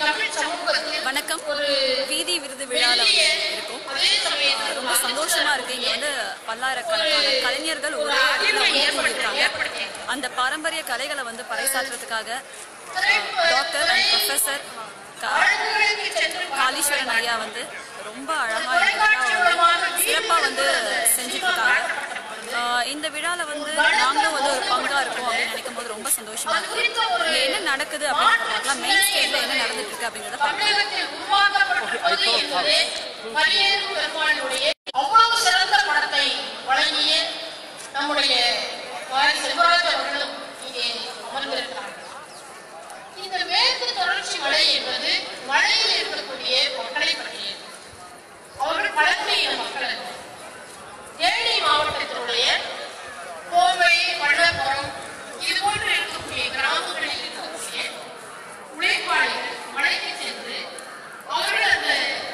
தமிழ் சமூகத்தில் வணக்கம் ஒரு வீதி விருது விழால வந்து இருக்கும் அதே சமயத்தில் ரொம்ப சந்தோஷமா இருக்கு இங்க வந்து பல்லாயிரக்கணக்கான கலைஞர்கள் ஒரே இடத்துல ஒன்று கூடியிருக்காங்க அந்த பாரம்பரிய கலைகளை வந்து பறைசாற்றுறதுக்காக டாக்டர் அண்ட் ப்ரொஃபசர் ஆழ்துறைக்கு சென்று காளீஸ்வரன் ஐயா வந்து ரொம்ப அழகா இந்த விழாவை வந்து சிறப்பா வந்து செஞ்சுட்டு இருக்காங்க ஆஹ் இந்த விழால வந்து நாங்களும் வந்து ஒரு பங்கா இருக்கோம் அப்படின்னு நினைக்கும் போது ரொம்ப சந்தோஷமா இருக்கு இங்க என்ன நடக்குது அப்படின்னு பார்க்கலாம் மெயின் ஸ்டேஜ்ல என்ன நடந்துட்டு இருக்கு அப்படிங்கறத பார்க்கலாம் தமிழகத்தில் உருவாக்கப்பட்டிருப்பது என்பது பரியேறு பெருமாளுடைய அவ்வளவு சிறந்த படத்தை வழங்கிய நம்முடைய வாரி செல்வராஜ் அவர்களும் இங்கே அமர்ந்திருக்கிறார்கள் இந்த மேற்கு தொடர்ச்சி மலை என்பது மலையில் இருக்கக்கூடிய மக்களை பற்றியது அவர்கள் பழங்குடியின மக்கள் அல்ல. தேனி மாவட்டத்தினுடைய கோவை வள்ளப்புறம் இது போன்று இருக்கக்கூடிய கிராமங்களில் இருக்கக்கூடிய உழைப்பாளிகள் மலைக்கு சென்று அவர்கள் அந்த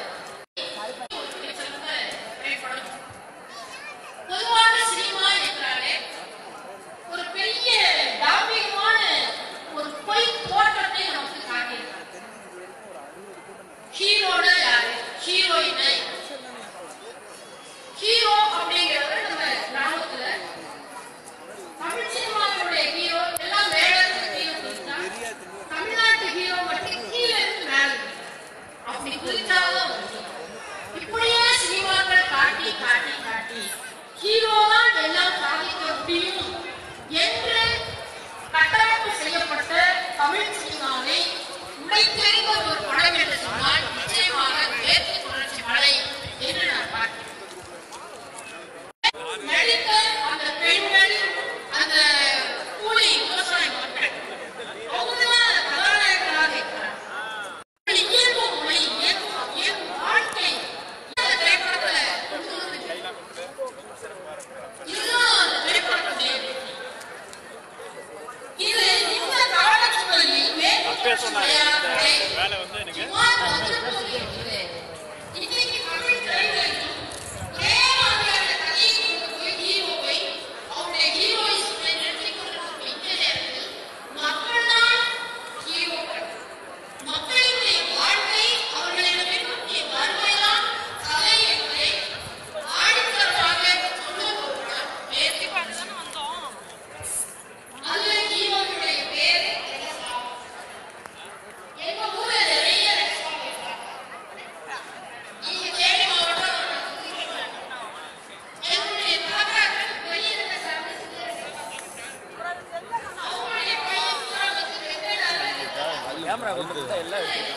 சிறந்த திரைப்படம். பொதுவான சினிமா என்றாலே ஒரு பெரிய தார்மீகமான ஒரு பொய் தோற்றத்தை நமக்கு காட்டியிருக்காங்க ஹீரோனா யாரு ஹீரோயினா யாரு? ஹீரோ அப்படிங்கிறவர் நம்ம கிராமத்துல தமிழ் சினிமாவுடைய ஹீரோ எல்லாம் மேல இருந்து கீழே குதிச்சா, தமிழ்நாட்டு ஹீரோ மட்டும் கீழே இருந்து மேல குதிக்கும். அப்படி குதிச்சாதான் வரும். இப்படியே சினிமாக்கள் காட்டி காட்டி காட்டி ஹீரோ தான் எல்லாம் சாதிக்க முடியும் என்று கட்டமைப்பு செய்யப்பட்ட தமிழ் சினிமாவை உடைத்தெறிந்த ஒரு படம் என்று சொன்னால் நிச்சயமாக மேற்கு தொடர்ச்சி மலை என்று நான் பார்க்கிறேன் நடித்த அந்த பெண்கள் அந்த கூலி விவசாய மக்கள் அவங்கதான் கதாநாயகர்களாக இருக்கிறாங்க இயல்பும் மொழி இயல்பும் இயல்பு வாழ்க்கை இந்த திரைப்படத்துல கொண்டு வந்து இதுதான் அந்த திரைப்படத்துடைய வெற்றி. இது இந்த காலச்சூழலில் மேற்கு மலையாளத்தை சுமார் வந்து போகிறது. இன்னைக்கு தமிழ் திரையுலகில் ஒரே மாதிரியான கதையை கொண்டு போய் ஹீரோவை, அவருடைய ஹீரோயிசத்தை நிறுத்திக் கொண்டிருக்கும் இந்த நேரத்தில் மக்கள்தான் ஹீரோக்கள். மக்களுடைய வாழ்க்கை அவர்களிடம் இருக்கக்கூடிய வறுமைதான் கதை என்பதை ஆணித்தரமாக சொல்லுவதுதான் மேற்கு அதுல ஹீரோவுடைய பேரு ரங்கசாமி. எங்க ஊர்ல நிறைய ரங்கசாமி இருக்காங்க. இங்க தேனி மாவட்டம் என்னுடைய தாத்தாக்கள் பெரிய ரங்கசாமி, சின்ன ரங்கசாமி. அவங்களுடைய பையன் பூரா வந்து வெங்கடாச்சலம். கேமரா கொடுத்துருந்தா எல்லாம் எடுத்துக்கலாம்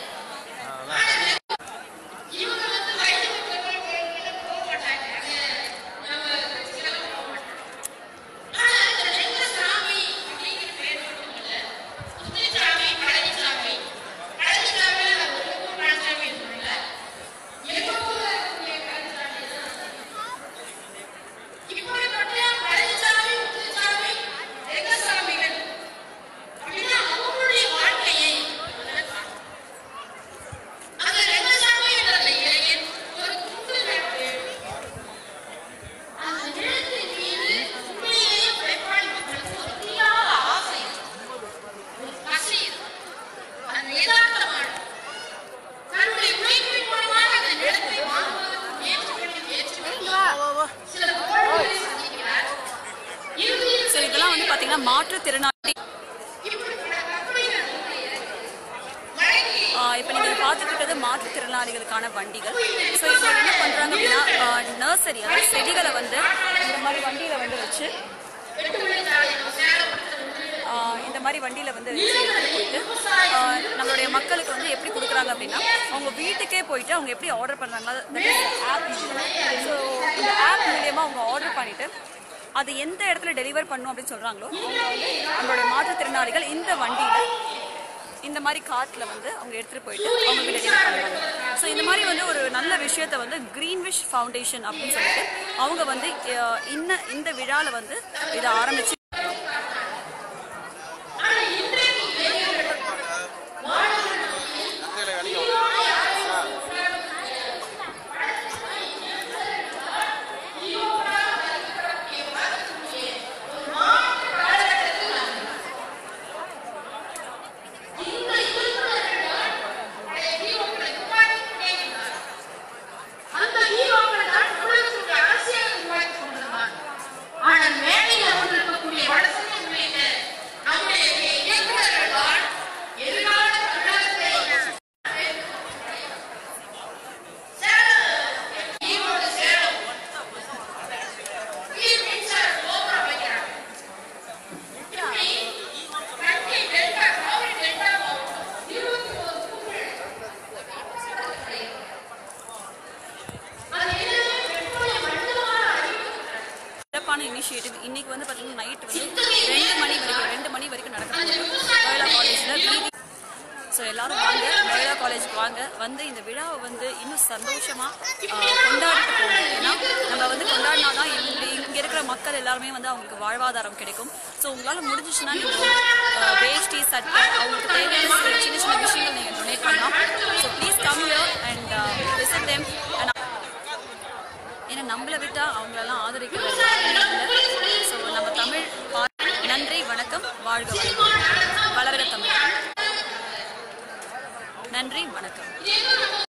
இவங்க வந்து வயசுக்கு பெரியவங்க கோயில்கள்ல போக மாட்டாங்க. அது நம்ம கட்சிக்கெல்லாம் போக மாட்டாங்க. ஆனா இந்த ரெங்கசாமி அப்படிங்கிற பேர் மட்டும் இல்ல. முத்துசாமி, பழனிசாமி. பழனிசாமியில நம்ம திருப்பூர் பழனிசாமி இருக்கோம்ல. எங்க ஊர்ல இருக்கக்கூடிய பழனிசாமி தான். இப்படிப்பட்ட பழனிசாமி, முத்துசாமி, ரெங்கசாமிகள் அப்படின்னா அவங்களுடைய வாழ்க்கையை முதல்ல பார்க்கணும். அந்த ரெங்கசாமி என்ற அந்த இளைஞன் ஒரு குண்டு நட்டு அந்த நிலத்தின் மீது உண்மையிலேயே உழைப்பாளி மக்களுக்கு ஒரு தீராத ஆசை ஒரு பசி அந்த யதார்த்தமான தன்னுடைய உழைப்பின் மூலமாக அந்த நிலத்தை வாங்குவதற்கு ஏற்ற வேண்டும் ஏற்ற வேண்டும் சில தோல்விகளை சந்திக்கிறார் இறுதியில் ஸோ இதெல்லாம் வந்து பாத்தீங்கன்னா மாற்றுத்திறனாளி இப்படிப்பட்ட கற்பனைகள் நம்முடைய வழங்கி ஆஹ் இப்ப நீங்க பார்த்துட்டு இருக்கிறது மாற்றுத்திறனாளிகளுக்கான வண்டிகள் ஸோ இவங்க என்ன பண்றாங்க அப்படின்னா நர்சரி அதாவது செடிகளை வந்து இந்த மாதிரி வண்டியில வந்து வச்சு எட்டு மணிச்சாலை நம்ம சேலம் பக்கத்துல ஆஹ் இந்த மாதிரி வண்டியில வந்து வச்சு எடுத்துட்டு போயிட்டு ஆஹ் நம்மளுடைய மக்களுக்கு வந்து எப்படி கொடுக்குறாங்க அப்படின்னா அவங்க வீட்டுக்கே போயிட்டு அவங்க எப்படி ஆர்டர் பண்றாங்களா ஆப் ஸோ இந்த ஆப் மூலியமா அவங்க ஆர்டர் பண்ணிட்டு அது எந்த இடத்துல டெலிவர் பண்ணும் அப்படின்னு சொல்றாங்களோ அவங்க வந்து நம்மளுடைய மாற்றுத்திறனாளிகள் இந்த வண்டியில இந்த மாதிரி கார்ட்ல வந்து அவங்க எடுத்துட்டு போயிட்டு அவங்களுக்கு டெலிவர் பண்ணுவாங்க ஸோ இந்த மாதிரி வந்து ஒரு நல்ல விஷயத்த வந்து கிரீன்விஷ் ஃபவுண்டேஷன் அப்படின்னு சொல்லிட்டு அவங்க வந்து அஹ், இன்ன இந்த விழால வந்து இதை ஆரம்பிச்சு இந்த இயக்குநர்கள் வாங்க மகிழா காலேஜுக்கு வாங்க வந்து இந்த விழாவை வந்து இன்னும் சந்தோஷமா ஆஹ், கொண்டாடிட்டு போகணும் ஏன்னா நம்ம வந்து கொண்டாடினா தான் இங்க இங்க இருக்கிற மக்கள் எல்லாருமே வந்து அவங்களுக்கு வாழ்வாதாரம் கிடைக்கும் ஸோ உங்களால் முடிஞ்சிச்சுன்னா நீங்கள் ஆஹ், வேஷ்டி சட்டை அவங்களுக்கு தேவையான சில சின்ன சின்ன விஷயங்கள் நீங்கள் டொனேட் பண்ணலாம் so please come here and visit them and ஏன்னா நம்மளை விட்டா அவங்களெல்லாம் ஆதரிக்கிறது யாருமே இல்லை ஸோ நம்ம தமிழ் பா- நன்றி வணக்கம் வாழ்க வளமுடன். வளர்க தமிழ் நன்றி வணக்கம்